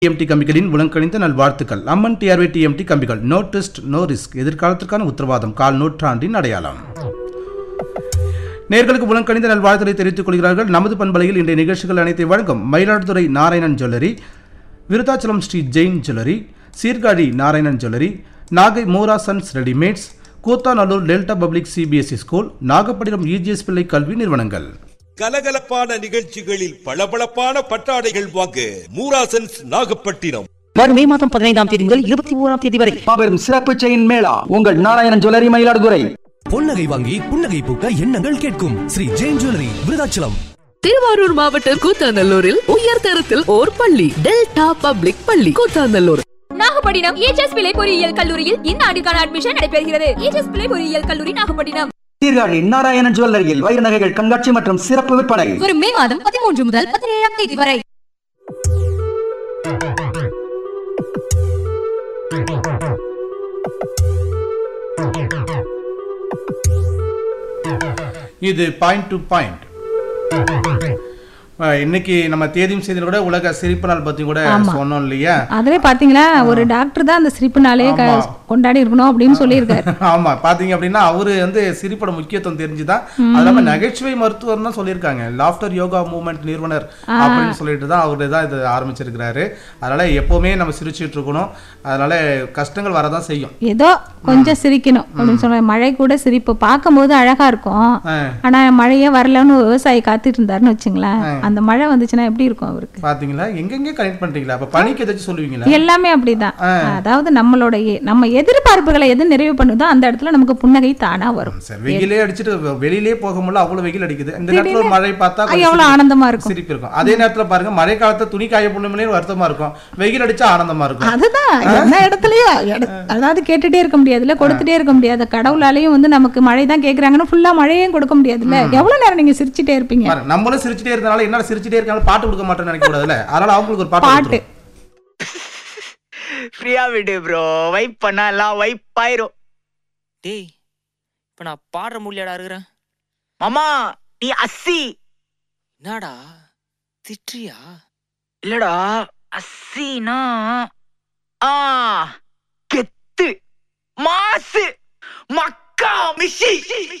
TMT கம்பிகளின் உலங்கணிந்த நல்வாழ்த்துக்கள் அம்மன் டிஆர்வி டிஎம்டி கம்பிகள் நோ டெஸ்ட் நோ ரிஸ்க் எதிர்காலத்திற்கான உத்தரவாதம் கால் நூற்றாண்டின் அடையாளம் நேர்களுக்கு உலங்கணிந்த நல்வாழ்த்துக்களை தெரிவித்துக் கொள்கிறார்கள் நமது பண்பலையில் இன்றைய நிகழ்ச்சிகள் அனைத்தை வழங்கும் Mayiladuthurai Narayanan jewellery Virudhachalam Sri Jain jewellery Sirkazhi Narayanan jewellery Nagai Mora sons readymades Koothanallur delta public CBSE school Nagapattinam EGS Pillai கல்வி நிறுவனங்கள் கலகலப்பான நிகழ்ச்சிகளில் பளபளப்பான பட்டாடைகள் வாங்க மூராசன்ஸ் நாகப்பட்டினம் வரும் மே மாதம் பதினைந்தாம் தேதி முதல் இருபத்தி ஓராம் தேதி வரை மாபெரும் சிறப்பு செயின் மேளா உங்கள் நாராயணன் ஜுவல்லரி மயிலாடுதுறை பொன்னகை வாங்கி புன்னகை பூக்க எண்ணங்கள் கேட்கும் ஸ்ரீ ஜெயின் ஜுவல்லரி விருதாச்சலம் திருவாரூர் மாவட்டம் கூத்தாநல்லூரில் உயர் தரத்தில் ஓர் பள்ளி டெல்டா பப்ளிக் பள்ளி கூத்தாநல்லூர் நாகப்பட்டினம் ஏஜஸ் பிள்ளை பொறியியல் கல்லூரியில் இந்த ஆண்டுக்கான அட்மிஷன் நடைபெறுகிறது ஏஜஸ் பிள்ளை பொறியியல் கல்லூரி நாகப்பட்டினம் சீர்காழி நாராயணன் ஜுவல்லரியில் வைர நகைகள் கண்காட்சி மற்றும் சிறப்பு விற்பனை வரும் மே மாதம் பதிமூன்று முதல் பதினேழாம் தேதி வரை இது பாயிண்ட் டு பாயிண்ட் இன்னைக்கு நம்ம தேதியும் செய்தியில் கூட உலக சிரிப்பு நாள் பத்தி கூட சொன்னோம் இல்லையா அதுவே பாத்தீங்களா ஒரு டாக்டர் தான் அந்த சிரிப்பு நாளே க- ஆமா. கொண்டாடி இருக்கணும் அப்படின்னு சொல்லியிருக்காரு ஆமா பாத்தீங்க அப்படின்னா அவரு வந்து சிரிப்போட முக்கியத்துவம் தெரிஞ்சுதான் அது இல்லாம நகைச்சுவை மருத்துவர் தான் சொல்லியிருக்காங்க லாஃப்டர் யோகா மூவ்மெண்ட் நிறுவனர் அப்படின்னு சொல்லிட்டு தான் அவரு தான் இது ஆரம்பிச்சிருக்கிறாரு அதனால எப்பவுமே நம்ம சிரிச்சிட்டு இருக்கணும் அதனால கஷ்டங்கள் வரதான் செய்யும் ஏதோ கொஞ்சம் சிரிக்கணும் அப்படின்னு சொல்ல மழை கூட சிரிப்பு பார்க்கும்போது அழகா இருக்கும் ஆ. ஆனா மழையே வரலன்னு விவசாயி காத்துட்டு இருந்தாருன்னு வச்சுங்களேன் அந்த மழை வந்துச்சுன்னா எப்படி இருக்கும் அவருக்கு பாத்தீங்களா எங்கெங்க கனெக்ட் பண்றீங்களா அப்ப பணிக்கு ஏதாச்சும் சொல்லுவீங்களா எல்லாமே அப்படிதான் அதாவது நம்மளோட எ- நம்ம எதிர்பார்ப்புகளை எது நிறைவு பண்ணுதோ அந்த இடத்துல நமக்கு புன்னகை தானா வரும் சரி வெயிலே அடிச்சுட்டு வெ- வெளியிலே போக முடியல அவ்வளவு வெயில் அடிக்குது இந்த நேரத்துல ஒரு மழை பார்த்தா கொஞ்சம் எவ்வளவு சிரிப்பு- ஆனந்தமா இருக்கும். சிரிப்பு இருக்கும் அதே நேரத்துல பாருங்க மழை காலத்துல துணி காய போடணுமே வருத்தமா இருக்கும் வெயில் அடிச்சா ஆனந்தமா இருக்கும் அதுதான் எல்லா இடத்துலயும் எட- அதாவது கேட்டுட்டே இருக்க முடியாதுல்ல கொடுத்துட்டே இருக்க முடியாது கடவுளாலையும் வந்து நமக்கு மழை தான் கேக்குறாங்கன்னு ஃபுல்லா மழையும் கொடுக்க முடியாதுல்ல எவ்வளவு நேரம் நீங்க சிரிச்சிட்டே இருப்பீங்க பாருங்க, நம்மளும் சிரிச்சிட்டே இருந்தனால என்ன சிரிச்சிட்டே இருக்காங்க பாட்டு கொடுக்க மாட்டேன்னு நினைக்க கூடாதுல்ல அதனால அவங்களுக்கு ஒரு பாட்டு பாட்டு கொடுத்துருவோம். ஃப்ரீயா விடு ப்ரோ வைப் பண்ணா எல்லாம் வைப் ஆயிரும் டேய் இப்ப நான் பாடுற முடியலடா இருக்கிறேன் மாமா நீ அஸ்ஸி என்னடா திட்டுறியா இல்லடா அஸ்ஸினா ஆ கெத்து மாசு மக்கா மிஷி